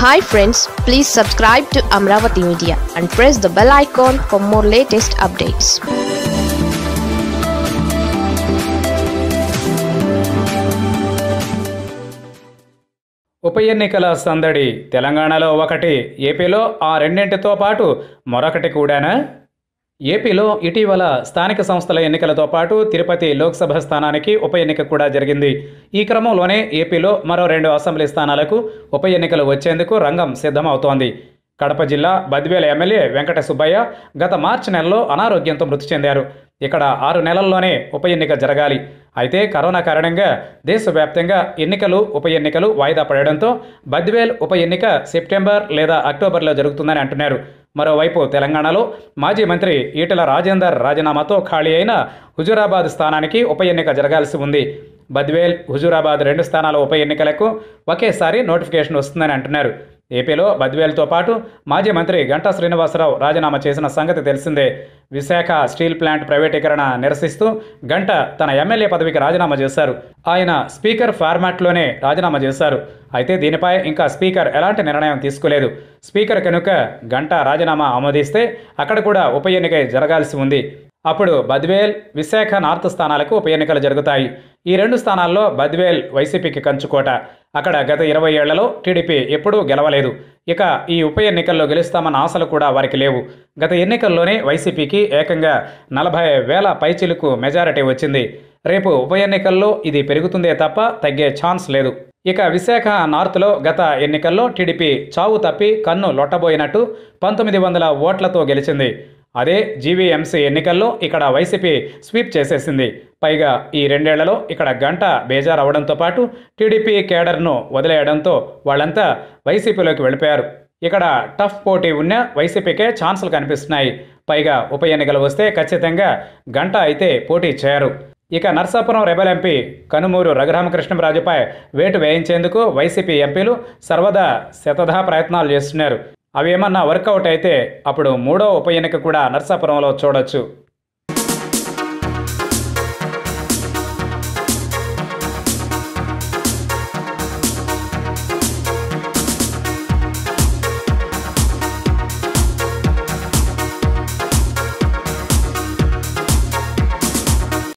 hi friends please subscribe to Amaravati media and press the bell icon for more latest updates ఉప ఎన్నికల సందడి తెలంగాణలో ఒకటి ఏపీలో ఆ రెండింటితో పాటు మరొకటి కూడానా ఏపీలో ఇటీవల స్థానిక సంస్థల ఎన్నికలతో పాటు తిరుపతి లోక్సభ స్థానానికి ఉప ఎన్నిక కూడా జరిగింది ఈ క్రమంలోనే ఏపీలో మరో రెండు అసెంబ్లీ స్థానాలకు ఉప ఎన్నికలు వచ్చేందుకు రంగం సిద్ధమవుతోంది కడప జిల్లా బద్వేల ఎమ్మెల్యే వెంకట సుబ్బయ్య గత మార్చి నెలలో అనారోగ్యంతో మృతి చెందారు ఇక్కడ ఆరు నెలల్లోనే ఉప ఎన్నిక జరగాలి అయితే కరోనా కారణంగా దేశవ్యాప్తంగా ఎన్నికలు ఉప ఎన్నికలు వాయిదా పడడంతో బద్వేల్ ఉప ఎన్నిక సెప్టెంబర్ లేదా అక్టోబర్లో జరుగుతుందని అంటున్నారు మరోవైపు తెలంగాణలో మాజీ మంత్రి ఈటెల రాజేందర్ రాజీనామాతో ఖాళీ అయిన హుజురాబాద్ స్థానానికి ఉప ఎన్నిక జరగాల్సి ఉంది బద్వేల్ హుజూరాబాద్ రెండు స్థానాల ఉప ఎన్నికలకు ఒకేసారి నోటిఫికేషన్ వస్తుందని అంటున్నారు ఏపీలో బద్వేల్తో పాటు మాజీ మంత్రి గంటా శ్రీనివాసరావు రాజీనామా చేసిన సంగతి తెలిసిందే విశాఖ స్టీల్ ప్లాంట్ ప్రైవేటీకరణ నిరసిస్తూ గంట తన ఎమ్మెల్యే పదవికి రాజీనామా చేశారు ఆయన స్పీకర్ ఫార్మాట్లోనే రాజీనామా చేశారు అయితే దీనిపై ఇంకా స్పీకర్ ఎలాంటి నిర్ణయం తీసుకోలేదు స్పీకర్ కనుక గంట రాజీనామా ఆమోదిస్తే అక్కడ కూడా ఉప ఎన్నిక జరగాల్సి ఉంది అప్పుడు బద్వేల్ విశాఖ నార్త్ స్థానాలకు ఉప ఎన్నికలు జరుగుతాయి ఈ రెండు స్థానాల్లో బద్వేల్ వైసీపీకి కంచుకోట అక్కడ గత ఇరవై ఏళ్లలో టీడీపీ ఎప్పుడూ గెలవలేదు ఇక ఈ ఉప ఎన్నికల్లో గెలుస్తామన్న ఆశలు కూడా వారికి లేవు గత ఎన్నికల్లోనే వైసీపీకి ఏకంగా నలభై వేల పైచిలుకు మెజారిటీ వచ్చింది రేపు ఉప ఎన్నికల్లో ఇది పెరుగుతుందే తప్ప తగ్గే ఛాన్స్ లేదు ఇక విశాఖ నార్త్లో గత ఎన్నికల్లో టీడీపీ చావు తప్పి కన్ను లొట్టబోయినట్టు పంతొమ్మిది వందల ఓట్లతో గెలిచింది అదే జీవీఎంసీ ఎన్నికల్లో ఇక్కడ వైసీపీ స్వీప్ చేసేసింది పైగా ఈ రెండేళ్లలో ఇక్కడ గంట బేజారవడంతో పాటు టీడీపీ కేడర్ను వదిలేయడంతో వాళ్ళంతా వైసీపీలోకి వెళ్ళిపోయారు ఇక్కడ టఫ్ పోటీ ఉన్న వైసీపీకే ఛాన్సులు కనిపిస్తున్నాయి పైగా ఉప ఎన్నికలు వస్తే ఖచ్చితంగా గంట అయితే పోటీ చేయరు ఇక నర్సాపురం రెబల్ ఎంపీ కనుమూరు రఘురామకృష్ణరాజుపై వేటు వేయించేందుకు వైసీపీ ఎంపీలు సర్వదా శతధా ప్రయత్నాలు చేస్తున్నారు అవి ఏమన్నా వర్కౌట్ అయితే అప్పుడు మూడో ఉప ఎన్నిక కూడా నర్సాపురంలో చూడొచ్చు